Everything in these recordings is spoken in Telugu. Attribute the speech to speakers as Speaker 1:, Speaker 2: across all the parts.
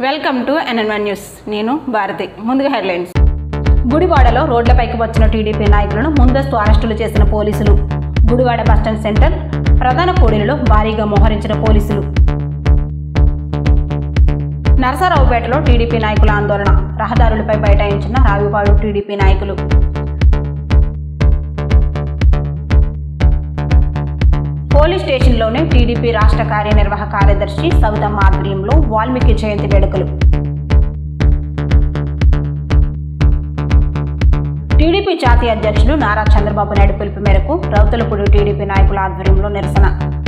Speaker 1: వెల్కమ్ టు ఎన్ఎన్వన్ న్యూస్ నేను భారతి ముందుగా హెడ్లైన్స్ గుడివాడలో రోడ్లపైకి వచ్చిన టీడీపీ నాయకులను ముందస్తు అరెస్టులు చేసిన పోలీసులు గుడివాడ బస్టాండ్ సెంటర్ ప్రధాన కూడలిలో భారీగా మోహరించిన పోలీసులు నరసరావుపేటలో టీడీపీ నాయకుల ఆందోళన రహదారులపై బైఠాయించిన రావిపాడు టీడీపీ నాయకులు పోలీస్ స్టేషన్లోనే టీడీపీ రాష్ట్ర కార్యనిర్వాహక కార్యదర్శి సవితమ్మ ఆధ్వర్యంలో వాల్మీకి జయంతి వేడుకలు టీడీపీ జాతీయ అధ్యక్షులు నారా చంద్రబాబు నాయుడు పిలుపు మేరకు రౌతులపూడి టీడీపీ నాయకుల ఆధ్వర్యంలో నిరసన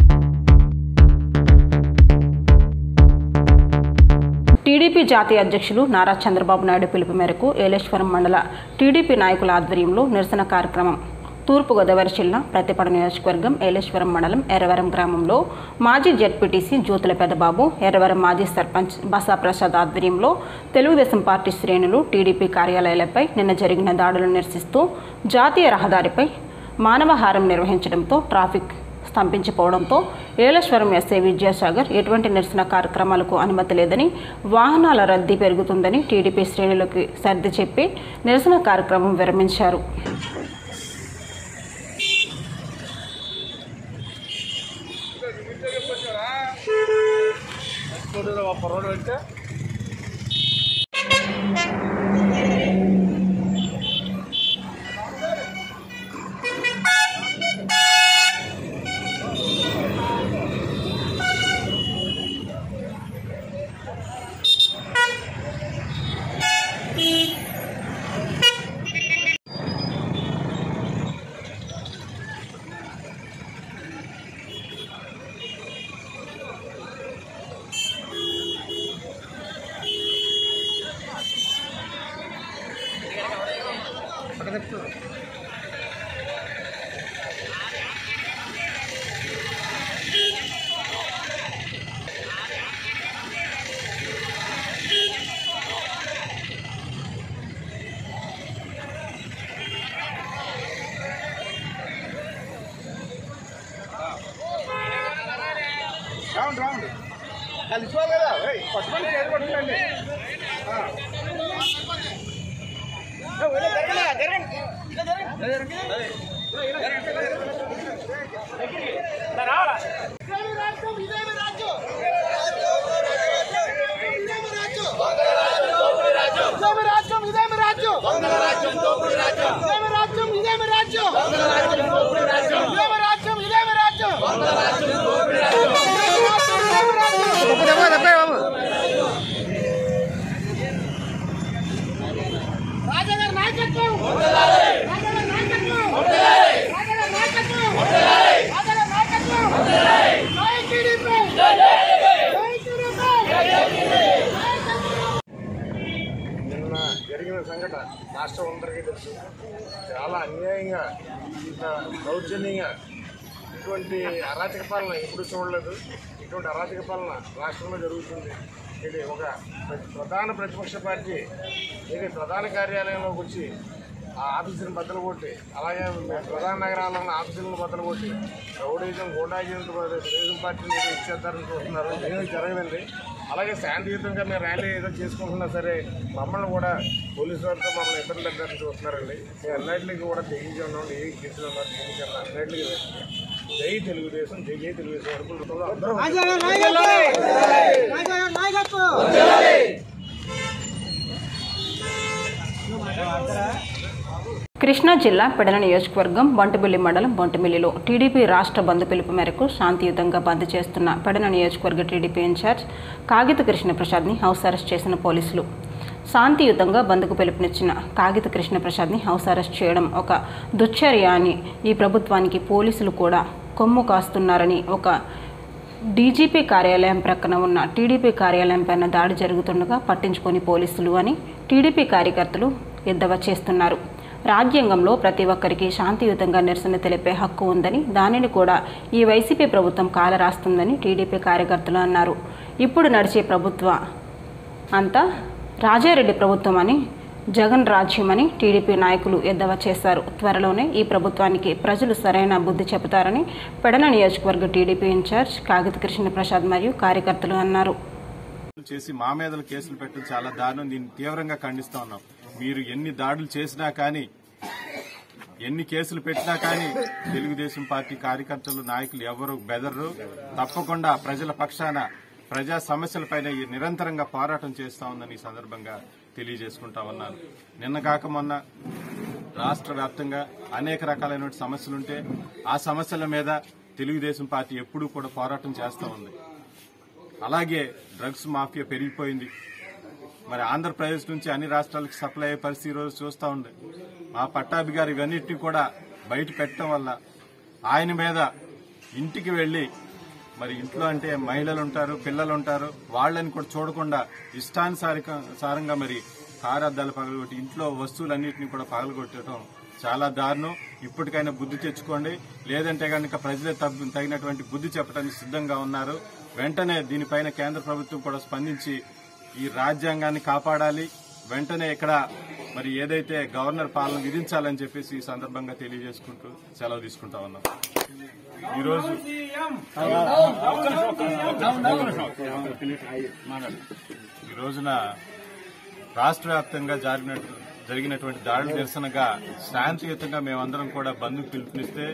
Speaker 1: టీడీపీ జాతీయ అధ్యక్షులు నారా చంద్రబాబు నాయుడు పిలుపు మేరకు ఏలేశ్వరం మండల టీడీపీ నాయకుల ఆధ్వర్యంలో నిరసన కార్యక్రమం తూర్పుగోదావరి జిల్లా ప్రతిపడ నియోజకవర్గం ఏలేశ్వరం మండలం ఎర్రవరం గ్రామంలో మాజీ జెడ్పీటీసీ జ్యోతుల పెద్దబాబు ఎర్రవరం మాజీ సర్పంచ్ బసా ప్రసాద్ ఆధ్వర్యంలో తెలుగుదేశం పార్టీ శ్రేణులు టీడీపీ కార్యాలయాలపై నిన్న జరిగిన దాడులను నిరసిస్తూ జాతీయ రహదారిపై మానవహారం నిర్వహించడంతో ట్రాఫిక్ స్తంభించిపోవడంతో ఏలేశ్వరం ఎస్ఐ విద్యాసాగర్ ఎటువంటి నిరసన కార్యక్రమాలకు అనుమతి లేదని వాహనాల రద్దీ పెరుగుతుందని టీడీపీ శ్రేణులకు సర్ది చెప్పి నిరసన కార్యక్రమం విరమించారు
Speaker 2: రౌండ్ రౌండ్ కలిసిపోవాలి కదా ఏయ్, పట్టుకోండి చేతి పట్టుకోండి ఆ. ఏ, వెళ్ళే, జరగలే, జరగండి. ఇలా జరగండి. ఇలా జరగండి. ఇలా, ఇలా, ఇలా, ఇలా. ఇలా రావాలా? ఇదేమి రాజ్యం, ఇదేమి రాజ్యం? ఇదేమి రాజ్యం? ఇదేమి రాజ్యం, ఇదేమి రాజ్యం? ఇదేమి రాజ్యం, ఇదేమి రాజ్యం? ఇదేమి రాజ్యం, ఇదేమి రాజ్యం? రాజాగారి నాయకత్వం రాజాగారి నాయకత్వం రాజాగారి నాయకత్వం రాజాగారి నాయకత్వం జై టీడీపీ జై టీడీపీ నిన్న జరిగిన సంఘటన రాష్ట్రం అందరికీ తెలుసు చాలా అన్యాయంగా ఇంత దౌర్జన్యంగా ఇటువంటి అరాచక పాలన ఎప్పుడు చూడలేదు ఇటువంటి అరాచక పాలన రాష్ట్రంలో జరుగుతుంది ఇది ఒక ప్ర- ప్రధాన ప్రతిపక్ష పార్టీ ఇది ప్రధాన కార్యాలయంలోకి వచ్చి ఆ ఆఫీసులను బద్దలు కొట్టి అలాగే ప్రధాన నగరాల్లో ఉన్న ఆఫీసులను బద్దలు కొట్టి రౌడీజం గోండాయిజం తెలుగుదేశం పార్టీని ఏదో ఇచ్చేద్దారని చూస్తున్నారు ఏమీ జరగదండి అలాగే శాంతియుతంగా మేము ర్యాలీ ఏదో చేసుకుంటున్నా సరే మమ్మల్ని కూడా పోలీసు వారితో మమ్మల్ని ఇబ్బంది పెట్టాలని చూస్తున్నారండి మేము అన్నింటికి కూడా తెగించి ఉన్నాం ఏ కేసులు ఉన్నారు తెగించారు అన్నింటికి జై తెలుగుదేశం జై జై తెలుగుదేశం అనుకుంటున్నాం అందరూ
Speaker 1: కృష్ణా జిల్లా పెడల నియోజకవర్గం బంటుబిల్లి మండలం బొంటమిల్లిలో టీడీపీ రాష్ట్ర బంద్ పిలుపు మేరకు శాంతియుతంగా బంద్ చేస్తున్న పెడల నియోజకవర్గ టీడీపీ ఇన్ఛార్జ్ కాగిత కృష్ణప్రసాద్ని హౌస్ అరెస్ట్ చేసిన పోలీసులు శాంతియుతంగా బంద్కు పిలుపునిచ్చిన కాగిత కృష్ణప్రసాద్ని హౌస్ అరెస్ట్ చేయడం ఒక దుశ్చర్య అని ఈ ప్రభుత్వానికి పోలీసులు కూడా కొమ్ము కాస్తున్నారని ఒక డీజీపీ కార్యాలయం ప్రక్కన ఉన్న టీడీపీ కార్యాలయం పైన దాడి జరుగుతుండగా పట్టించుకొని పోలీసులు అని టీడీపీ కార్యకర్తలు ఎద్దవ చేస్తున్నారు రాజ్యాంగంలో ప్రతి ఒక్కరికి శాంతియుతంగా నిరసన తెలిపే హక్కు ఉందని దానిని కూడా ఈ వైసీపీ ప్రభుత్వం కాలరాస్తుందని టీడీపీ కార్యకర్తలు అన్నారు ఇప్పుడు నడిచే ప్రభుత్వ అంతా రాజారెడ్డి ప్రభుత్వం అని జగన్ రాజ్యమని టీడీపీ నాయకులు ఎద్దవ చేశారు త్వరలోనే ఈ ప్రభుత్వానికి ప్రజలు సరైన బుద్ధి చెబుతారని పెడన నియోజకవర్గ టీడీపీ ఇన్ఛార్జ్ కాగిత కృష్ణ ప్రసాద్ మరియు కార్యకర్తలు అన్నారు
Speaker 3: చేసి మా మీద కేసులు పెట్టడం చాలా దారుణం దీన్ని తీవ్రంగా ఖండిస్తా ఉన్నాం మీరు ఎన్ని దాడులు చేసినా కానీ ఎన్ని కేసులు పెట్టినా కానీ తెలుగుదేశం పార్టీ కార్యకర్తలు నాయకులు ఎవరు బెదర్రు తప్పకుండా ప్రజల పక్షాన ప్రజా సమస్యలపైన ఈ నిరంతరంగా పోరాటం చేస్తా ఉందని ఈ సందర్భంగా తెలియజేసుకుంటా ఉన్నాను నిన్న కాక మొన్న రాష్ట్ర వ్యాప్తంగా అనేక రకాలైన సమస్యలుంటే ఆ సమస్యల మీద తెలుగుదేశం పార్టీ ఎప్పుడూ కూడా పోరాటం చేస్తా ఉంది అలాగే డ్రగ్స్ మాఫియా పెరిగిపోయింది మరి ఆంధ్రప్రదేశ్ నుంచి అన్ని రాష్ట్రాలకు సప్లై అయ్యే పరిస్థితి ఈ రోజు చూస్తా ఉంది మా పట్టాభి గారు ఇవన్నిటిని కూడా బయట పెట్టడం వల్ల ఆయన మీద ఇంటికి వెళ్లి మరి ఇంట్లో అంటే మహిళలు ఉంటారు పిల్లలు ఉంటారు వాళ్ళని కూడా చూడకుండా ఇష్టానుసారంగా మరి కారద్దాలు పగలగొట్టి ఇంట్లో వస్తువులన్నింటినీ కూడా పగలగొట్టడం చాలా దారుణం ఇప్పటికైనా బుద్ధి తెచ్చుకోండి లేదంటే కనుక ప్రజలే తగ్గ- తగినటువంటి బుద్ధి చెప్పడానికి సిద్ధంగా ఉన్నారు వెంటనే దీనిపైన కేంద్ర ప్రభుత్వం కూడా స్పందించి ఈ రాజ్యాంగాన్ని కాపాడాలి వెంటనే ఇక్కడ మరి ఏదైతే గవర్నర్ పాలన విధించాలని చెప్పేసి ఈ సందర్భంగా తెలియజేసుకుంటూ సెలవు తీసుకుంటా ఉన్నాం ఈరోజు ఈ రోజున రాష్ట్ర వ్యాప్తంగా జరిగినట్టు జరిగినటువంటి దాడులు నిరసనగా శాంతియుతంగా మేమందరం కూడా బంధుకు పిలుపునిస్తే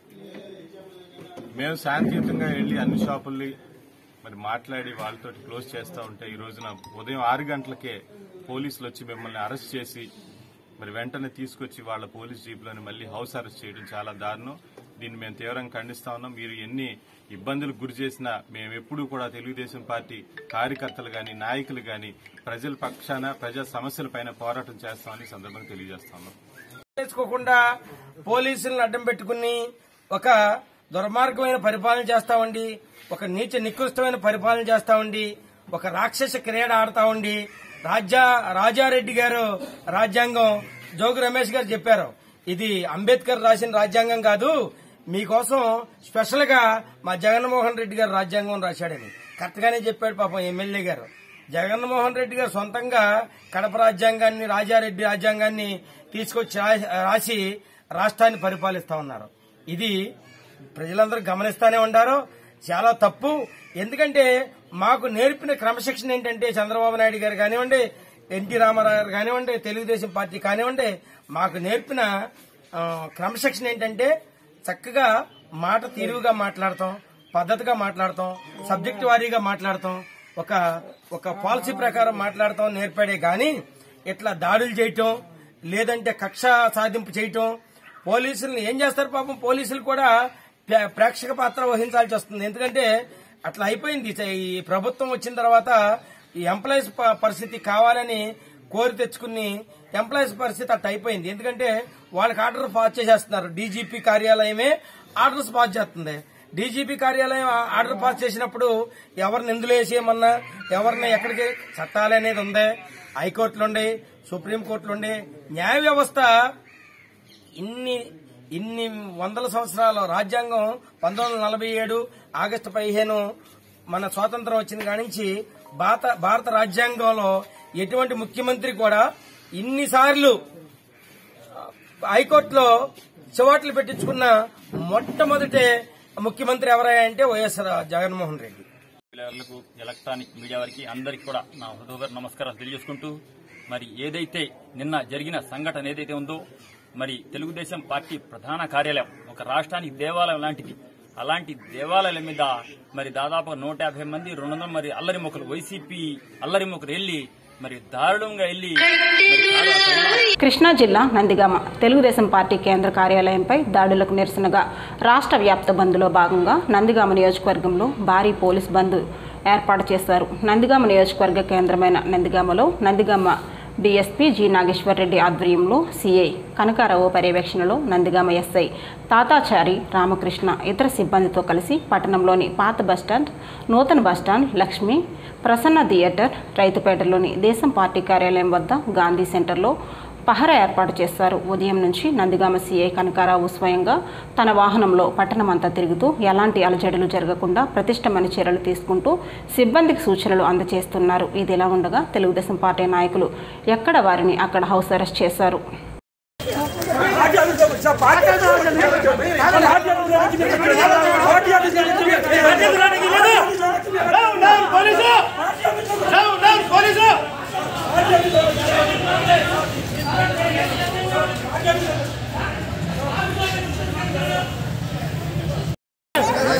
Speaker 3: మేము శాంతియుతంగా వెళ్లి అన్ని షాపుల్ని మరి మాట్లాడి వాళ్ళతో క్లోజ్ చేస్తూ ఉంటే ఈ రోజున ఉదయం ఆరు గంటలకే పోలీసులు వచ్చి మిమ్మల్ని అరెస్ట్ చేసి మరి వెంటనే తీసుకొచ్చి వాళ్ళ పోలీస్ జీపులను మళ్ళీ హౌస్ అరెస్ట్ చేయడం చాలా దారుణం దీన్ని మేము తీవ్రంగా ఖండిస్తా ఉన్నాం మీరు ఎన్ని ఇబ్బందులకు గురి చేసినా మేము ఎప్పుడూ కూడా తెలుగుదేశం పార్టీ కార్యకర్తలు గాని నాయకులు గాని ప్రజల పక్షాన ప్రజా సమస్యలపైన పోరాటం చేస్తామని ఈ సందర్భంగా తెలియజేస్తా ఉన్నాం
Speaker 4: చేసుకోకుండా పోలీసులను అడ్డం పెట్టుకుని ఒక దుర్మార్గమైన పరిపాలన చేస్తామండి ఒక నీచ నికృష్టమైన పరిపాలన చేస్తామండి ఒక రాక్షస క్రీడ ఆడతా ఉండి రాజా రాజారెడ్డి గారు రాజ్యాంగం జోగు రమేష్ గారు చెప్పారు ఇది అంబేద్కర్ రాసిన రాజ్యాంగం కాదు మీకోసం స్పెషల్ గా మా జగన్మోహన్ రెడ్డి గారు రాజ్యాంగం రాశాడని కరెక్ట్ గానే చెప్పాడు పాపం ఎమ్మెల్యే గారు జగన్మోహన్ రెడ్డి గారు సొంతంగా కడప రాజ్యాంగాన్ని రాజారెడ్డి రాజ్యాంగాన్ని తీసుకొచ్చి రా- రాసి రాష్ట్రాన్ని పరిపాలిస్తా ఉన్నారు ఇది ప్రజలందరూ గమనిస్తానే ఉండారు చాలా తప్పు ఎందుకంటే మాకు నేర్పిన క్రమశిక్షణ ఏంటంటే చంద్రబాబు నాయుడు గారు కానివ్వండి ఎన్టీ రామారావు గారు కానివ్వండి తెలుగుదేశం పార్టీ కానివ్వండి మాకు నేర్పిన ఆ, క్రమశిక్షణ ఏంటంటే చక్కగా మాట తీరువుగా మాట్లాడతాం పద్ధతిగా మాట్లాడతాం సబ్జెక్ట్ వారీగా మాట్లాడతాం ఒక ఒక పాలసీ ప్రకారం మాట్లాడతాం నేర్పాడే గాని ఇట్లా దాడులు చేయటం లేదంటే కక్ష సాధింపు చేయటం పోలీసులను ఏం చేస్తారు పాపం పోలీసులు కూడా ప్రే- ప్రేక్షక పాత్ర వహించాల్సి వస్తుంది ఎందుకంటే అట్లా అయిపోయింది ఈ ప్రభుత్వం వచ్చిన తర్వాత ఈ ఎంప్లాయీస్ ప- పరిస్థితి కావాలని కోరి తెచ్చుకుని ఎంప్లాయీస్ పరిస్థితి అట్లా అయిపోయింది ఎందుకంటే వాళ్ళకి ఆర్డర్ పాస్ చేసేస్తున్నారు డీజీపీ కార్యాలయమే ఆర్డర్స్ పాస్ చేస్తుంది డీజీపీ కార్యాలయం ఆ- ఆర్డర్ పాస్ చేసినప్పుడు ఎవరిని ఎందులో వేసేయమన్నా ఎవరిని ఎక్కడికి చట్టాలు అనేది ఉంది హైకోర్టులు ఉండే సుప్రీంకోర్టులు ఉండే న్యాయ వ్యవస్థ ఇన్ని ఇన్ని వందల సంవత్సరాల రాజ్యాంగం పంతొమ్మిది వందల నలభై ఏడు ఆగస్టు పదిహేను మన స్వాతంత్రం వచ్చిన కాడి నుంచి భారత భారత రాజ్యాంగంలో ఎటువంటి ముఖ్యమంత్రి కూడా ఇన్నిసార్లు హైకోర్టులో చివాట్లు పెట్టించుకున్న మొట్టమొదటి ముఖ్యమంత్రి ఎవరయ్యా అంటే వైఎస్ జగన్మోహన్ రెడ్డి
Speaker 5: మిత్రులకు ఎలక్ట్రానిక్ మీడియా వారికి అందరికీ కూడా నా హృదయ నమస్కారాలు తెలియజేసుకుంటూ మరి ఏదైతే నిన్న జరిగిన సంఘటన ఏదైతే ఉందో మరి తెలుగుదేశం పార్టీ ప్రధాన కార్యాలయం ఒక రాష్ట్రానికి దేవాలయం లాంటిది అలాంటి దేవాలయాల మీద మరి దాదాపు నూట యాభై మంది రెండు వందల మరి అల్లరి మొక్కలు వైసీపీ అల్లరి మొక్కలు వెళ్లి మరి దారుణంగా వెళ్లి మరి కారు అసలు
Speaker 1: కృష్ణా జిల్లా నందిగామ తెలుగుదేశం పార్టీ కేంద్ర కార్యాలయంపై దాడులకు నిరసనగా రాష్ట్ర వ్యాప్త బంద్లో భాగంగా నందిగామ నియోజకవర్గంలో భారీ పోలీస్ బంద్ ఏర్పాటు చేశారు నందిగామ నియోజకవర్గ కేంద్రమైన నందిగామలో నందిగామ డీఎస్పీ జి నాగేశ్వరరెడ్డి ఆధ్వర్యంలో సీఐ కనకారావు పర్యవేక్షణలో నందిగామ ఎస్ఐ తాతాచారి రామకృష్ణ ఇతర సిబ్బందితో కలిసి పట్టణంలోని పాత బస్టాండ్ నూతన బస్టాండ్ లక్ష్మి ప్రసన్న థియేటర్ రైతుపేటలోని దేశం పార్టీ కార్యాలయం వద్ద గాంధీ సెంటర్లో పహరా ఏర్పాటు చేశారు ఉదయం నుంచి నందిగామ సీఐ కనకారావు స్వయంగా తన వాహనంలో పట్టణమంతా తిరుగుతూ ఎలాంటి అలజడులు జరగకుండా ప్రతిష్టమైన చర్యలు తీసుకుంటూ సిబ్బందికి సూచనలు అందజేస్తున్నారు ఇదిలా ఉండగా తెలుగుదేశం పార్టీ నాయకులు ఎక్కడ వారిని అక్కడ హౌస్ అరెస్ట్ చేశారు
Speaker 6: పోలీసు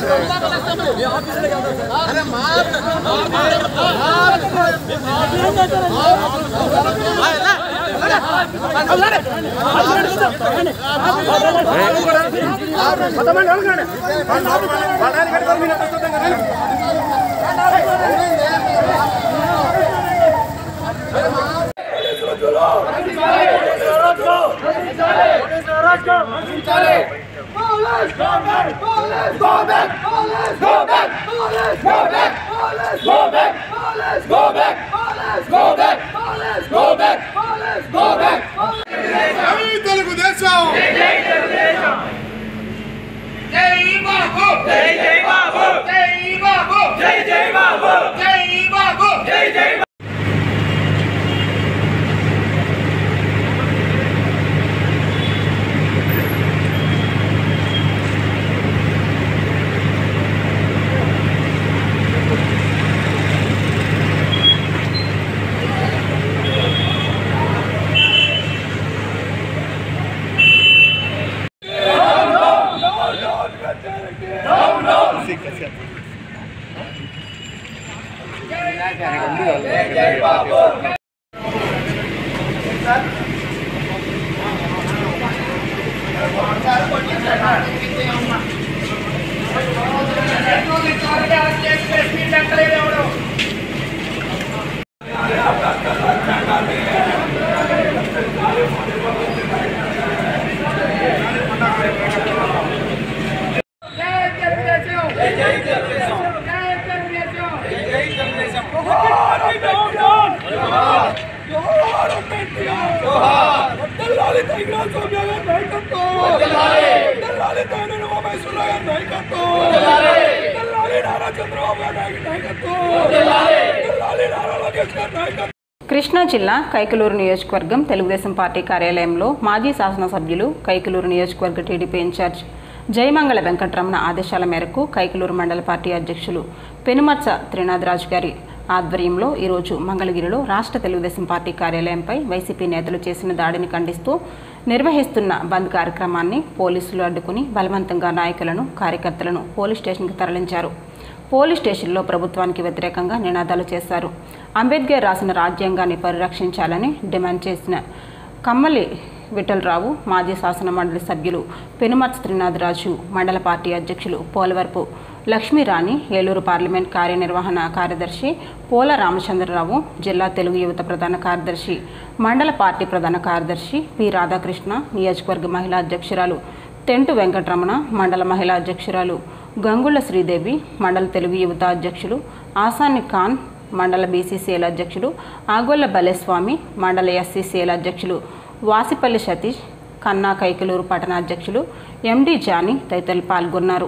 Speaker 1: కృష్ణా జిల్లా కైకలూరు నియోజకవర్గం తెలుగుదేశం పార్టీ కార్యాలయంలో మాజీ శాసనసభ్యులు కైకలూరు నియోజకవర్గ టీడీపీ ఇన్ఛార్జ్ జయమంగళ వెంకటరమణ ఆదేశాల మేరకు కైకలూరు మండల పార్టీ అధ్యక్షులు పెనుమత్స త్రినాథరాజు గారి ఆధ్వర్యంలో ఈరోజు మంగళగిరిలో రాష్ట్ర తెలుగుదేశం పార్టీ కార్యాలయంపై వైసీపీ నేతలు చేసిన దాడిని ఖండిస్తూ నిర్వహిస్తున్న బంద్ కార్యక్రమాన్ని పోలీసులు అడ్డుకుని బలవంతంగా నాయకులను కార్యకర్తలను పోలీస్ స్టేషన్కి తరలించారు పోలీస్ స్టేషన్లో ప్రభుత్వానికి వ్యతిరేకంగా నినాదాలు చేశారు అంబేద్కర్ రాసిన రాజ్యాంగాన్ని పరిరక్షించాలని డిమాండ్ చేసిన కమ్మలి విఠలరావు మాజీ శాసన మండలి సభ్యులు పెనుమర్తి త్రినాథరాజు మండల పార్టీ అధ్యక్షులు పోలవరపు లక్ష్మీరాణి ఏలూరు పార్లమెంట్ కార్యనిర్వహణ కార్యదర్శి పోల రామచంద్రరావు జిల్లా తెలుగు యువత ప్రధాన కార్యదర్శి మండల పార్టీ ప్రధాన కార్యదర్శి పి రాధాకృష్ణ నియోజకవర్గ మహిళా అధ్యక్షురాలు తెంటు వెంకటరమణ మండల మహిళా అధ్యక్షురాలు గంగుల శ్రీదేవి మండల తెలుగు యువత అధ్యక్షులు ఆసాని ఖాన్ మండల బీసీసీఎల్ అధ్యక్షులు ఆగొల్ల బలేస్వామి మండల ఎస్సీసీఎల్ అధ్యక్షులు వాసిపల్లి సతీష్ కన్నా కైకలూరు పట్టణ అధ్యక్షులు ఎండి జానీ తదితరులు పాల్గొన్నారు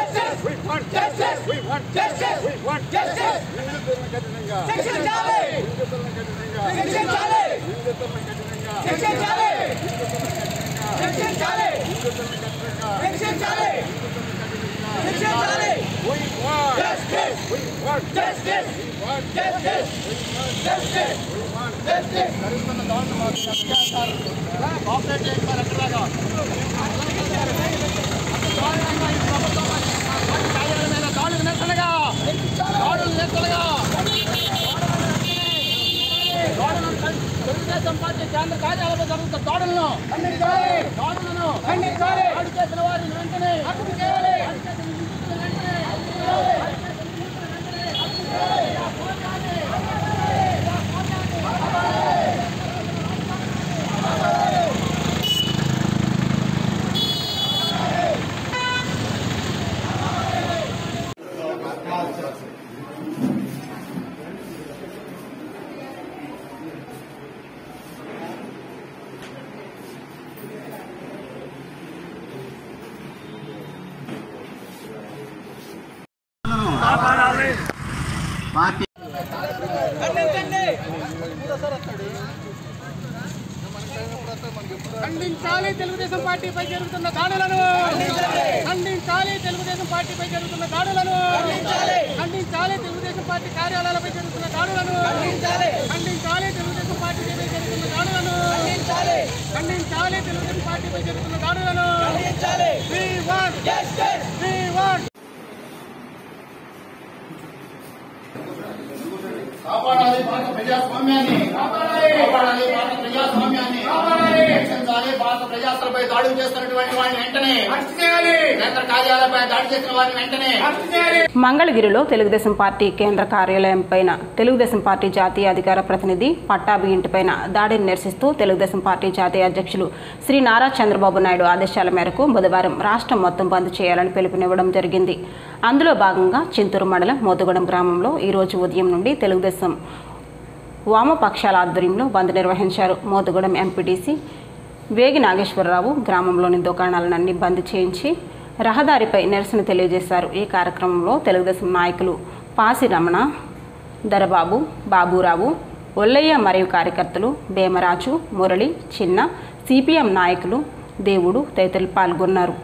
Speaker 6: తెలుగుదేశం పార్టీ కేంద్ర కార్యాలయంలో జరుగుతున్న దాడులను ఖండించాలి దాడులను ఖండించాలి దాడి చేసిన వారిని వెంటనే అదుపు చేయాలి ఖండించాలి తెలుగుదేశం పార్టీపై జరుగుతున్న దాడులను ఖండించాలి తెలుగుదేశం పార్టీపై జరుగుతున్న దాడులను ఖండించాలి తెలుగుదేశం పార్టీ కార్యాలయాలపై జరుగుతున్న దాడులను ఖండించాలి తెలుగుదేశం పార్టీపై జరుగుతున్న దాడులను ఖండించాలి తెలుగుదేశం పార్టీపై జరుగుతున్న దాడులను We want We want కాపాడాలి భారత ప్రజాస్వామ్యాన్ని కాపాడాలి భారత ప్రజాస్వామ్యాన్ని రక్షించాలి భారత ప్రజాస్వామ్యపై దాడులు చేస్తున్నటువంటి వారిని వెంటనే కేంద్ర కార్యాలయంపై దాడి చేసిన వారిని వెంటనే
Speaker 1: మంగళగిరిలో తెలుగుదేశం పార్టీ కేంద్ర కార్యాలయం పైన తెలుగుదేశం పార్టీ జాతీయ అధికార ప్రతినిధి పట్టాభి ఇంటిపైన దాడిని నిరసిస్తూ తెలుగుదేశం పార్టీ జాతీయ అధ్యక్షులు శ్రీ నారా చంద్రబాబు నాయుడు ఆదేశాల మేరకు బుధవారం రాష్ట్రం మొత్తం బంద్ చేయాలని పిలుపునివ్వడం జరిగింది అందులో భాగంగా చింతూరు మండలం మోతుగూడెం గ్రామంలో ఈరోజు ఉదయం నుండి తెలుగుదేశం వామపక్షాల ఆధ్వర్యంలో బంద్ నిర్వహించారు మోతుగూడెం ఎంపీటీసీ వేగి నాగేశ్వరరావు గ్రామంలోని దుకాణాలన్నీ బంద్ చేయించి రహదారిపై నిరసన తెలియజేశారు ఈ కార్యక్రమంలో తెలుగుదేశం నాయకులు పాసి రమణ దరబాబు బాబురావు ఒల్లయ్య మరియు కార్యకర్తలు భీమరాజు మురళి చిన్న సిపిఎం నాయకులు దేవుడు తదితరులు పాల్గొన్నారు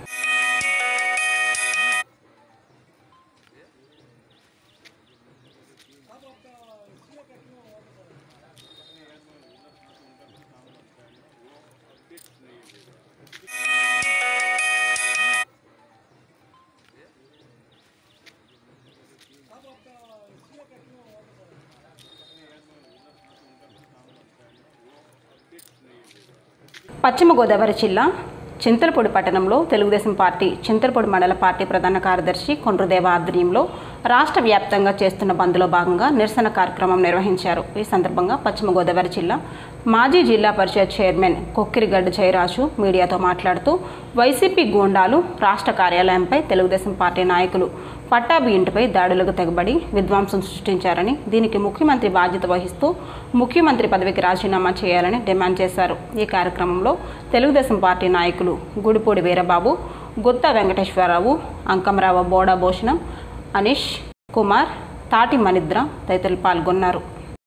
Speaker 1: పశ్చిమ గోదావరి జిల్లా చింతలపూడి పట్టణంలో తెలుగుదేశం పార్టీ చింతలపూడి మండల పార్టీ ప్రధాన కార్యదర్శి కొండ్రుదేవ ఆధ్వర్యంలో రాష్ట్ర వ్యాప్తంగా చేస్తున్న బంద్లో భాగంగా నిరసన కార్యక్రమం నిర్వహించారు ఈ సందర్భంగా పశ్చిమ గోదావరి జిల్లా మాజీ జిల్లా పరిషత్ చైర్మన్ కొక్కిరిగడ్డ జయరాజు మీడియాతో మాట్లాడుతూ వైసీపీ గూండాలు రాష్ట్ర కార్యాలయంపై తెలుగుదేశం పార్టీ నాయకులు పట్టాభి ఇంటిపై దాడులకు తెగబడి విధ్వంసం సృష్టించారని దీనికి ముఖ్యమంత్రి బాధ్యత వహిస్తూ ముఖ్యమంత్రి పదవికి రాజీనామా చేయాలని డిమాండ్ చేశారు ఈ కార్యక్రమంలో తెలుగుదేశం పార్టీ నాయకులు గుడిపూడి వీరబాబు గుత్త వెంకటేశ్వరరావు అంకమరావు బోడా భూషణం అనీష్ కుమార్ తాటి మనిద్ర తదితరులు పాల్గొన్నారు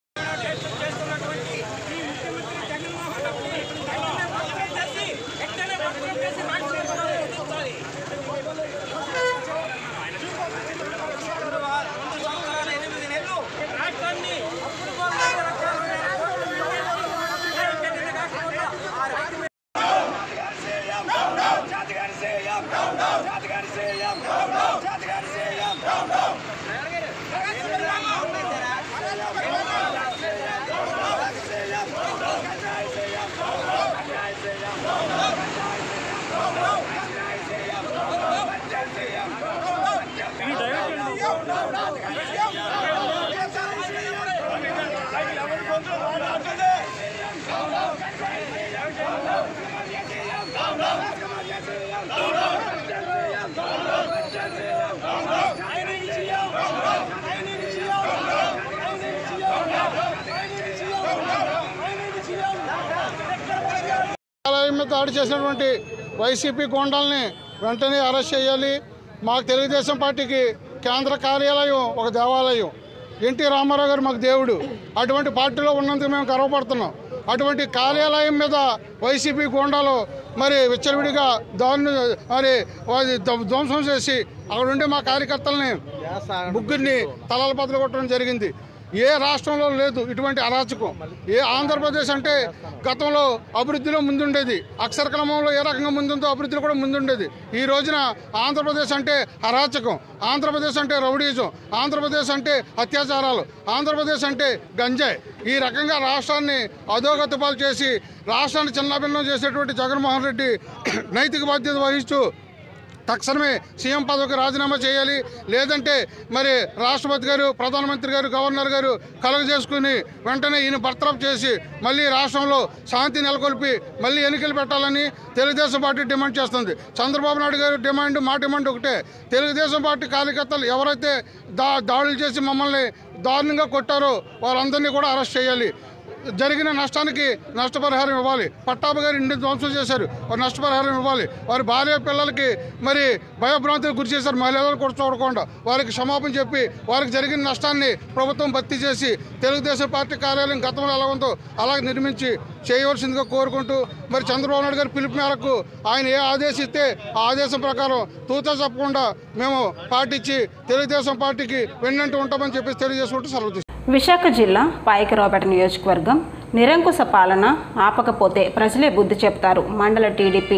Speaker 7: కార్యాలయం మీద దాడి చేసినటువంటి వైసీపీ గోండాల్ని వెంటనే అరెస్ట్ చేయాలి మాకు తెలుగుదేశం పార్టీకి కేంద్ర కార్యాలయం ఒక దేవాలయం ఎన్టీ రామారావు గారు మాకు దేవుడు అటువంటి పార్టీలో ఉన్నందుకు మేము గర్వపడుతున్నాం అటువంటి కార్యాలయం మీద వైసీపీ గోండాలు మరి విచ్చలవిడిగా దాన్ని మరి వారి ధ్వ- ధ్వంసం చేసి అక్కడ ఉండే మా కార్యకర్తల్ని ముగ్గురిని తలల బదులు కొట్టడం జరిగింది ఏ రాష్ట్రంలో లేదు ఇటువంటి అరాచకం ఏ ఆంధ్రప్రదేశ్ అంటే గతంలో అభివృద్ధిలో ముందుండేది అక్షర క్రమంలో ఏ రకంగా ముందుందో అభివృద్ధిలో కూడా ముందుండేది ఈ రోజున ఆంధ్రప్రదేశ్ అంటే అరాచకం ఆంధ్రప్రదేశ్ అంటే రౌడీజం ఆంధ్రప్రదేశ్ అంటే అత్యాచారాలు ఆంధ్రప్రదేశ్ అంటే గంజాయి ఈ రకంగా రాష్ట్రాన్ని అధోగతి పాలు చేసి రాష్ట్రాన్ని చిన్నభిన్నం చేసేటువంటి జగన్మోహన్ రెడ్డి నైతిక బాధ్యత వహిస్తూ తక్షణమే సీఎం పదవికి రాజీనామా చేయాలి లేదంటే మరి రాష్ట్రపతి గారు ప్రధానమంత్రి గారు గవర్నర్ గారు కలుగ చేసుకుని వెంటనే ఈయన బర్తరఫ్ చేసి మళ్ళీ రాష్ట్రంలో శాంతి నెలకొల్పి మళ్ళీ ఎన్నికలు పెట్టాలని తెలుగుదేశం పార్టీ డిమాండ్ చేస్తుంది చంద్రబాబు నాయుడు గారు డిమాండ్ మా డిమాండ్ ఒకటే తెలుగుదేశం పార్టీ కార్యకర్తలు ఎవరైతే దా దాడులు చేసి మమ్మల్ని దారుణంగా కొట్టారో వాళ్ళందరినీ కూడా అరెస్ట్ చేయాలి జరిగిన నష్టానికి నష్టపరిహారం ఇవ్వాలి పట్టాభి గారు ఇంటి ధ్వంసం చేశారు వారు నష్టపరిహారం ఇవ్వాలి వారి భార్య పిల్లలకి మరి భయభ్రాంతులకు గురి చేశారు మహిళలను కూడా చూడకుండా వారికి క్షమాపణ చెప్పి వారికి జరిగిన నష్టాన్ని ప్రభుత్వం భర్తీ చేసి తెలుగుదేశం పార్టీ కార్యాలయం గతంలో ఎలా ఉందో అలాగే నిర్మించి చేయవలసిందిగా కోరుకుంటూ మరి చంద్రబాబు నాయుడు గారి పిలుపు మేరకు ఆయన ఏ ఆదేశిస్తే ఆ ఆదేశం ప్రకారం తూతా చెప్పకుండా మేము పాటించి తెలుగుదేశం పార్టీకి వెన్నంటూ ఉంటామని చెప్పేసి తెలియజేసుకుంటూ సెలవు తీసుకుంటాం.
Speaker 1: విశాఖ జిల్లా పాయకరావుపేట నియోజకవర్గం నిరంకుశ పాలన ఆపకపోతే ప్రజలే బుద్ధి చెప్తారు మండల టీడీపీ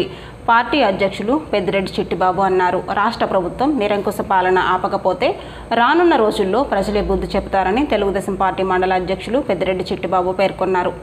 Speaker 1: పార్టీ అధ్యక్షులు పెద్దిరెడ్డి చిట్టిబాబు అన్నారు రాష్ట్ర ప్రభుత్వం నిరంకుశ పాలన ఆపకపోతే రానున్న రోజుల్లో ప్రజలే బుద్ధి చెబుతారని తెలుగుదేశం పార్టీ మండల అధ్యక్షులు పెద్దిరెడ్డి చిట్టిబాబు పేర్కొన్నారు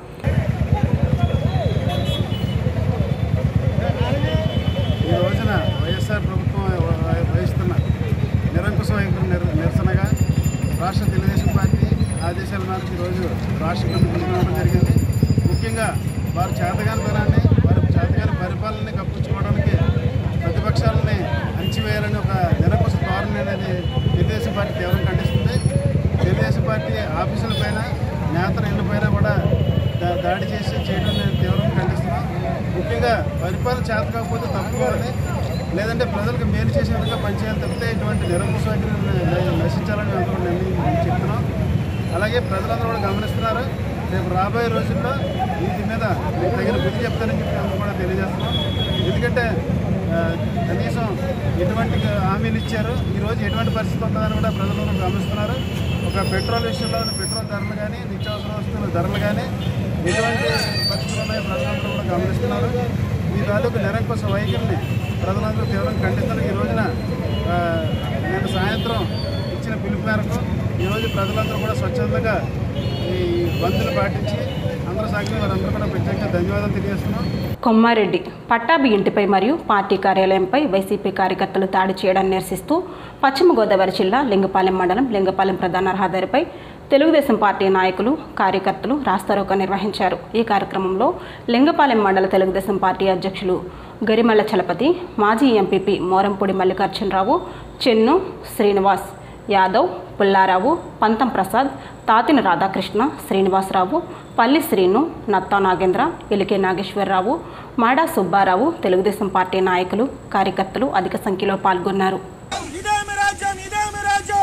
Speaker 8: ఈ రోజున వైఎస్ఆర్ ప్రభుత్వం వ- వహిస్తున్న నిరంకుశ వైఖరి నిర- నిరసనగా రాష్ట్ర తెలుగుదేశం పార్టీ ఆదేశాల మేరకు ఈరోజు రాష్ట్ర ప్రభుత్వం పిలుపునివ్వడం జరిగింది ముఖ్యంగా వారి చేతగానితనాన్ని వారి చేతగాని పరిపాలనని కప్పించుకోవడానికి ప్రతిపక్షాలని అణిచివేయాలని ఒక నిరంకుశ ధోరణి అనేది తెలుగుదేశం పార్టీ తీవ్రంగా ఖండిస్తుంది తెలుగుదేశం పార్టీ ఆఫీసుల పైన నేతల ఇళ్ళ పైన కూడా దా- దాడి చేసి చేయడం నేను తీవ్రంగా ఖండిస్తున్నాను ముఖ్యంగా పరిపాలన చేత కాకపోతే తప్పుకోవాలి లేదంటే ప్రజలకు మేలు చేసే విధంగా పనిచేయాలి తప్పితే ఇటువంటి నిరంకుశ వైఖరిని నశించాలని మేము కూడా నిర్ణయం చెప్తున్నాం అలాగే ప్రజలందరూ కూడా గమనిస్తున్నారు రేపు రాబోయే రోజుల్లో వీటి మీద మీకు తగిన బుద్ధి చెప్తానని చెప్పి మేము కూడా తెలియజేస్తున్నాం ఎందుకంటే ఆ, కనీసం ఎటువంటి హామీలు ఇచ్చారు ఈరోజు ఎటువంటి పరిస్థితి ఉంటుందని కూడా ప్రజలందరూ గమనిస్తున్నారు ఒక పెట్రోల్ విషయంలో పెట్రోల్ ధరలు కానీ నిత్యావసర వస్తువుల ధరలు కానీ ఎటువంటి పరిస్థితులు ఉన్నాయో ప్రజలందరూ కూడా గమనిస్తున్నారు ఈ తాలూకు నిరంకుశ వైఖరిని ప్రజలందరూ తీవ్రంగా ఖండిస్తున్నారు ఈ రోజున ఆ, నేను సాయంత్రం ఇచ్చిన పిలుపు మేరకు ఈరోజు ప్రజలందరూ కూడా స్వచ్ఛందంగా ఈ బంద్ని పాటించి అందరూ సాగిన వారందరూ కూడా ప్రత్యేకంగా ధన్యవాదాలు తెలియజేస్తున్నాం
Speaker 1: కొమ్మారెడ్డి పట్టాభి ఇంటిపై మరియు పార్టీ కార్యాలయంపై వైసీపీ కార్యకర్తలు దాడి చేయడాన్ని నిరసిస్తూ పశ్చిమ గోదావరి జిల్లా లింగపాలెం మండలం లింగపాలెం ప్రధాన రహదారిపై తెలుగుదేశం పార్టీ నాయకులు కార్యకర్తలు రాస్తారోక నిర్వహించారు ఈ కార్యక్రమంలో లింగపాలెం మండల తెలుగుదేశం పార్టీ అధ్యక్షులు గరిమల్ల చలపతి మాజీ ఎంపీపీ మోరంపూడి మల్లికార్జునరావు చెన్ను శ్రీనివాస్ యాదవ్ పుల్లారావు పంతం ప్రసాద్ తాతిన రాధాకృష్ణ శ్రీనివాసరావు పల్లి శ్రీను నత్తా నాగేంద్ర ఎలికే నాగేశ్వరరావు మాడా సుబ్బారావు తెలుగుదేశం పార్టీ నాయకులు కార్యకర్తలు అధిక సంఖ్యలో పాల్గొన్నారు
Speaker 9: ఇదేమి రాజ్యం ఇదేమి రాజ్యం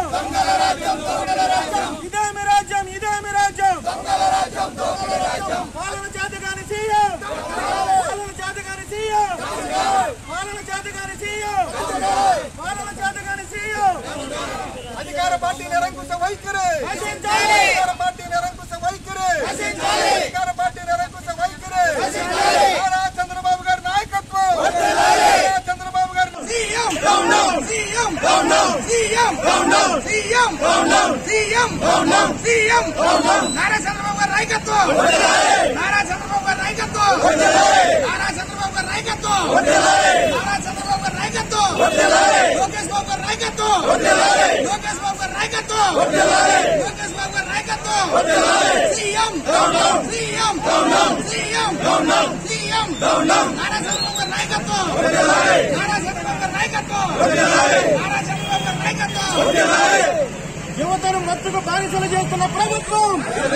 Speaker 9: ఇదేమి రాజ్యం ఇదేమి రాజ్యం పాలన చేతగాని సీఎం పాలన చేతగాని సీఎం పాలన చేతగాని సీఎం పాలన చేతగాని సీఎం అధికార పార్టీ నిరంకుశ వైఖరి అధికార పార్టీ నిరంకుశ వైఖరి అధికార పార్టీ నిరంకుశ వైఖరి నారా చంద్రబాబు గారి నాయకత్వం నారా చంద్రబాబు గారి CM down down CM down down CM down down CM down down CM down down CM down down Nara Chandrababu గారి నాయకత్వం నారా చంద్రబాబు గారి నాయకత్వం నారా చంద్రబాబు గారి నాయకత్వం నారా చంద్రబాబు గారి నాయకత్వం లోకేష్ బాబు గారి నాయకత్వం లోకేష్ బాబు గారి నాయకత్వం లోకేష్ బాబు గారి నాయకత్వం CM down down CM down down CM down down CM down down Nara Chandrababu గారి నాయకత్వం నారా చంద్రబాబు గారి నాయకత్వం నారా చంద్రబాబు గారి నాయకత్వం యువతను మత్తుకు బానిసలు చేస్తున్న ప్రభుత్వం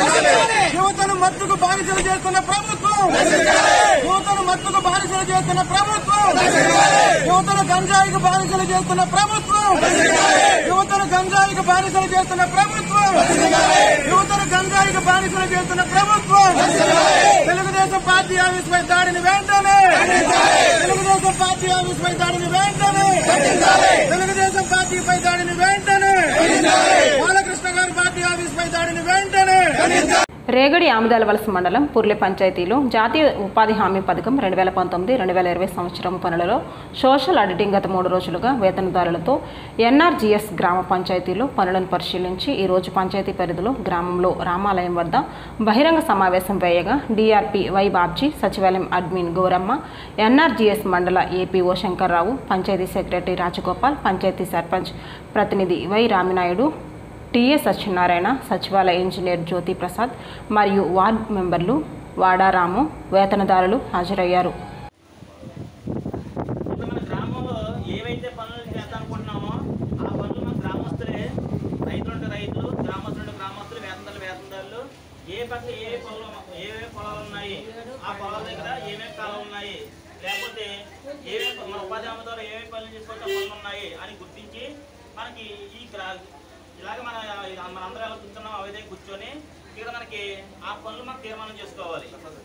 Speaker 9: యువతను మత్తుకు బానిసలు చేస్తున్న ప్రభుత్వం యువతను మత్తుకు బానిసలు చేస్తున్న ప్రభుత్వం యువతను గంజాయికి బానిసలు చేస్తున్న ప్రభుత్వం యువతను గంజాయికి బానిసలు చేస్తున్న ప్రభుత్వం యువతను గంజాయికి బానిసలు చేస్తున్న ప్రభుత్వం తెలుగుదేశం పార్టీ ఆఫీస్ పై దాడిని వెంటనే తెలుగుదేశం పార్టీ ఆఫీస్ పై దాడిని వెంటనే తెలుగుదేశం పార్టీపై దాడిని వెంటనే బాలకృష్ణ గారి పార్టీ ఆఫీస్ పై దాడిని వెంటనే
Speaker 1: రేగడి ఆముదాల వలస మండలం పుర్లె పంచాయతీలో జాతీయ ఉపాధి హామీ పథకం రెండు వేల పంతొమ్మిది రెండు వేల ఇరవై సంవత్సరం పనులలో సోషల్ ఆడిటింగ్ గత మూడు రోజులుగా వేతనదారులతో ఎన్ఆర్జీఎస్ గ్రామ పంచాయతీలో పనులను పరిశీలించి ఈ రోజు పంచాయతీ పరిధిలో గ్రామంలో రామాలయం వద్ద బహిరంగ సమావేశం వేయగా డిఆర్పి వై బాబ్జీ సచివాలయం అడ్మిన్ గౌరమ్మ ఎన్ఆర్జీఎస్ మండల ఏపీఓ శంకర్రావు పంచాయతీ సెక్రటరీ రాజగోపాల్ పంచాయతీ సర్పంచ్ ప్రతినిధి వై రామినాయుడు టిఏ సత్యనారాయణ సచివాలయ ఇంజనీర్ జ్యోతి ప్రసాద్ మరియు వార్డ్ మెంబర్లు వాడారాము వేతనదారులు హాజరయ్యారు
Speaker 10: ఇప్పుడు మన గ్రామంలో ఏవైతే పనులు చేద్దాం అనుకుంటున్నామో ఆ పనులు మన గ్రామస్తులే రైతులు ఉంటే రైతులు గ్రామస్తులు ఉంటే గ్రామస్తులు వేతనదారులు వేతనదారులు ఏ పక్క ఏ పొలం ఏవే పొలాలు ఉన్నాయి ఆ పొలాల దగ్గర ఏమేమి కాలాలు ఉన్నాయి లేకపోతే ఏమేమి మన ఉపాధి హామీ ద్వారా ఏమేమి పనులు చేసుకోవచ్చు ఆ పనులు ఉన్నాయి అని గుర్తించి మనకి ఈ గ్రా ఇలాగ మన మన అందరం ఎలా కూర్చున్నాం ఆ విధంగా కూర్చొని ఇక్కడ మనకి ఆ పనులు మనం తీర్మానం చేసుకోవాలి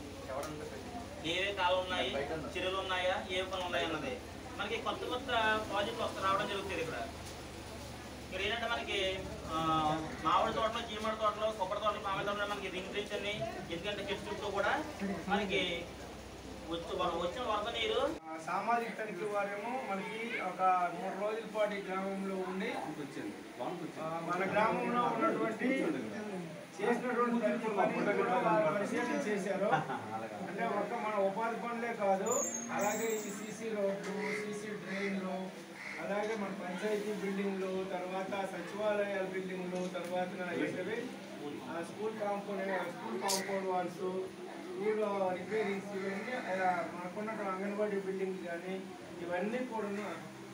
Speaker 10: ఏవే కాలువలు ఉన్నాయి చెరువులు ఉన్నాయా ఏ పనులు ఉన్నాయి అన్నది మనకి కొత్త కొత్త ప్రాజెక్టులు వస్తూ రావడం జరుగుతుంది ఇక్కడ ఇక్కడ ఏంటంటే మనకి ఆ, మామిడి తోటలో జీమడి తోటలో కొబ్బరి తోటలో మామిడి తోటలో మనకి రింగ్ బ్రిడ్జ్ అని ఎందుకంటే చెట్టు చుట్టూ కూడా మనకి వచ్చి వచ్చిన వరద నీరు
Speaker 11: సామాజిక తనిఖీ వారేమో మనకి ఒక మూడు రోజుల పాటు ఈ గ్రామంలో ఉండి ఆ, మన గ్రామంలో ఉన్నటువంటి చేసినటువంటి ప్రతి పనిని కూడా వారు పరిశీలన చేశారు అంటే ఒక్క మన ఉపాధి పనులే కాదు అలాగే ఈ సీసీ రోడ్లు సీసీ డ్రైన్లు అలాగే మన పంచాయతీ బిల్డింగ్లు తర్వాత సచివాలయాల బిల్డింగ్లు తర్వాత ఏంటవి ఆ, school compound school compound walls school repairings ఇవన్నీ ఆ, మనకున్న అంగన్వాడీ బిల్డింగ్స్ కానీ ఇవన్నీ కూడా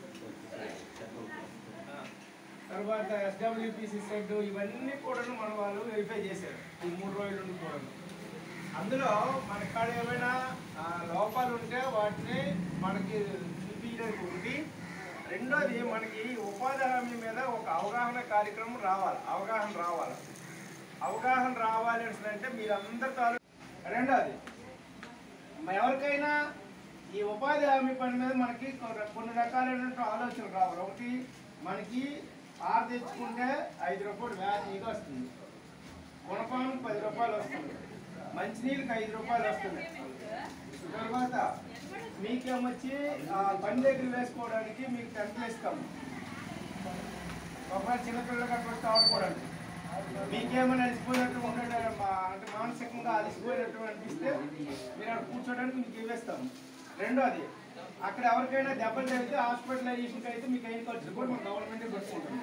Speaker 11: తర్వాత ఎస్డబ్ల్యూపీసీ సెట్ ఇవన్నీ కూడా మన వాళ్ళు వెరిఫై చేశారు ఈ మూడు రోజుల నుండి కూడా అందులో మన కాడ ఏమైనా ఆ, లోపాలు ఉంటే వాటిని మనకి చూపించడానికి ఒకటి రెండోది మనకి ఉపాధి హామీ మీద ఒక అవగాహన కార్యక్రమం రావాలి అవగాహన రావాలి అవగాహన రావాలి అని అంటే మీరందరి తాలూ రెండోది మ- ఎవరికైనా ఈ ఉపాధి హామీ పని మీద మనకి కొ- కొన్ని రకాలైనటువంటి ఆలోచనలు రావాలి ఒకటి మనకి ఆరు తెచ్చుకుంటే ఐదు రూపాయలు వ్యాధీగా వస్తుంది గుణపానికి పది రూపాయలు వస్తుంది మంచినీళ్ళకి ఐదు రూపాయలు వస్తుంది తర్వాత మీకేమొచ్చి ఆ బండి దగ్గర వేసుకోవడానికి మీకు టెంట్లు ఇస్తాము ఒకవేళ చిన్నపిల్లలు అక్కడ ఆడుకోవడానికి మీకేమైనా అలసిపోయినట్టు ఉండడం మా- అంటే మానసికంగా అలసిపోయినట్టు అనిపిస్తే మీరు అక్కడ కూర్చోడానికి మీకు ఇవ్వేస్తాం రెండోది అక్కడ ఎవరికైనా దెబ్బలు తగిలితే హాస్పిటలైజేషన్కి అయితే మీకు అయిన ఖర్చులు కూడా మన గవర్నమెంటే పెట్టుకుంటుంది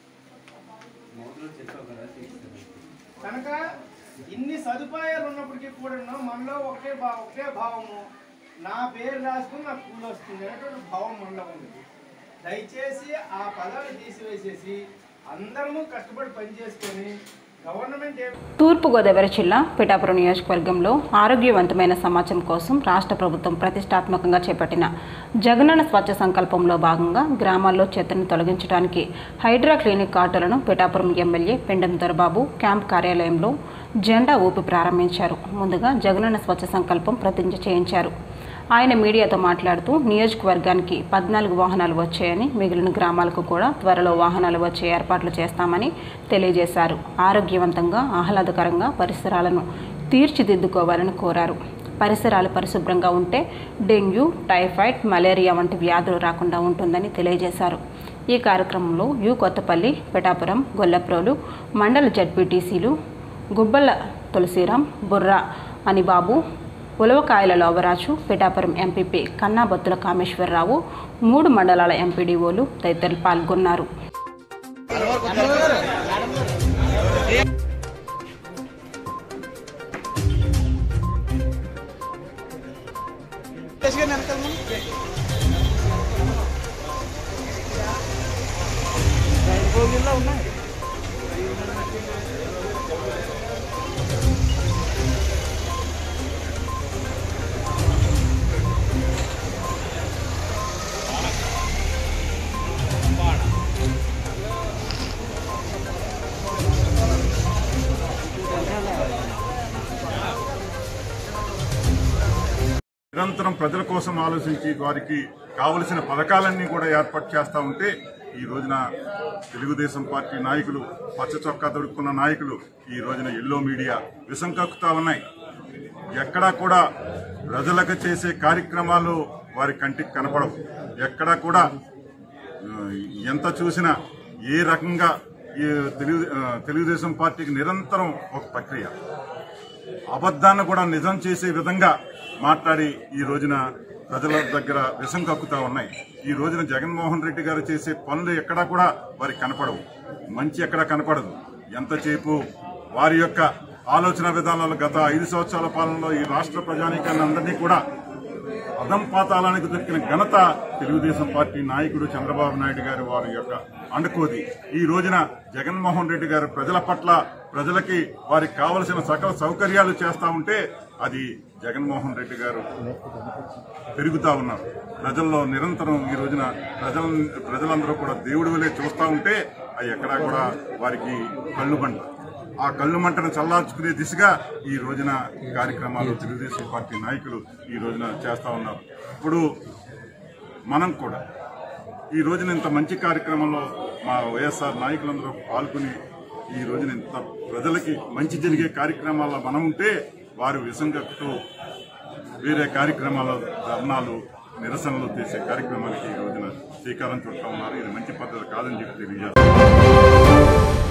Speaker 11: కనుక ఇన్ని సదుపాయాలు ఉన్నప్పటికీ కూడా మనలో ఒకటే భా ఒకటే భావము నా పేరు రాసుకుని నాకు కూలి వస్తుంది అనేటువంటి భావం మనలో ఉంది దయచేసి ఆ పదాలు తీసివేసేసి అందరము కష్టపడి పనిచేసుకొని గవర్నమెంట్ ఏ
Speaker 1: తూర్పుగోదావరి జిల్లా పిఠాపురం నియోజకవర్గంలో ఆరోగ్యవంతమైన సమాజం కోసం రాష్ట్ర ప్రభుత్వం ప్రతిష్టాత్మకంగా చేపట్టిన జగనన్న స్వచ్ఛ సంకల్పంలో భాగంగా గ్రామాల్లో చెత్తను తొలగించడానికి హైడ్రా క్లినిక్ ఆటోలను పిఠాపురం ఎమ్మెల్యే పెండెం దొరబాబు క్యాంప్ కార్యాలయంలో జెండా ఊపి ప్రారంభించారు ముందుగా జగనన్న స్వచ్ఛ సంకల్పం ప్రతిజ్ఞ చేయించారు ఆయన మీడియాతో మాట్లాడుతూ నియోజకవర్గానికి పద్నాలుగు వాహనాలు వచ్చాయని మిగిలిన గ్రామాలకు కూడా త్వరలో వాహనాలు వచ్చే ఏర్పాట్లు చేస్తామని తెలియజేశారు ఆరోగ్యవంతంగా ఆహ్లాదకరంగా పరిసరాలను తీర్చిదిద్దుకోవాలని కోరారు పరిసరాలు పరిశుభ్రంగా ఉంటే డెంగ్యూ టైఫాయిడ్ మలేరియా వంటి వ్యాధులు రాకుండా ఉంటుందని తెలియజేశారు ఈ కార్యక్రమంలో యు కొత్తపల్లి పిఠాపురం గొల్లప్రోలు మండల జడ్పీటీసీలు గుబ్బల తులసిరాం బుర్రా అనిబాబు ఉలవకాయల లోవరాజు పిఠాపురం ఎంపీపీ కన్నాబత్తుల కామేశ్వరరావు మూడు మండలాల ఎంపీడీఓలు తదితరులు పాల్గొన్నారు
Speaker 3: నిరంతరం ప్రజల కోసం ఆలోచించి వారికి కావలసిన పథకాలన్నీ కూడా ఏర్పాటు చేస్తా ఉంటే ఈ రోజున తెలుగుదేశం పార్టీ నాయకులు పచ్చ చొక్కా దొరుకుతున్న నాయకులు ఈ రోజున ఎల్లో మీడియా విషం కక్కుతా ఉన్నాయి ఎక్కడా కూడా ప్రజలకు చేసే కార్యక్రమాలు వారి కంటికి కనపడవు ఎక్కడా కూడా ఆ, ఎంత చూసినా ఏ రకంగా ఈ తెలుగు ఆ, తెలుగుదేశం పార్టీకి నిరంతరం ఒక ప్రక్రియ అబద్ధాన్ని కూడా నిజం చేసే విధంగా మాట్లాడి ఈ రోజున ప్రజల దగ్గర విషం కక్కుతా ఉన్నాయి ఈ రోజున జగన్మోహన్ రెడ్డి గారు చేసే పనులు ఎక్కడా కూడా వారికి కనపడవు మంచి ఎక్కడా కనపడదు ఎంతసేపు వారి యొక్క ఆలోచన విధానాలు గత ఐదు సంవత్సరాల పాలనలో ఈ రాష్ట్ర ప్రజానీకాన్ని అందరినీ కూడా అదం పాతాళానికి దొరికిన ఘనత తెలుగుదేశం పార్టీ నాయకుడు చంద్రబాబు నాయుడు గారు వారి యొక్క అండుకోది ఈ రోజున జగన్మోహన్ రెడ్డి గారు ప్రజల పట్ల ప్రజలకి వారికి కావలసిన సకల సౌకర్యాలు చేస్తా ఉంటే అది జగన్మోహన్ రెడ్డి గారు పెరుగుతా ఉన్నారు ప్రజల్లో నిరంతరం ఈ రోజున ప్రజల ప్రజలందరూ కూడా దేవుడి వలె చూస్తా ఉంటే అవి ఎక్కడా కూడా వారికి కళ్ళు బండ ఆ కళ్ళు మంటను చల్లార్చుకునే దిశగా ఈ రోజున కార్యక్రమాలు తెలుగుదేశం పార్టీ నాయకులు ఈ రోజున చేస్తా ఉన్నారు ఇప్పుడు మనం కూడా ఈ రోజున ఇంత మంచి కార్యక్రమంలో మా వైఎస్ఆర్ నాయకులందరూ పాల్గొని ఈ రోజున ఇంత ప్రజలకి మంచి జరిగే కార్యక్రమాల్లో మనం ఉంటే వారు విసంగతూ వేరే కార్యక్రమాల ధర్నాలు
Speaker 12: నిరసనలు చేసే కార్యక్రమానికి ఈ రోజున శ్రీకారం చుట్టా ఉన్నారు ఇది మంచి పద్ధతి కాదని చెప్పి తెలియజేస్తారు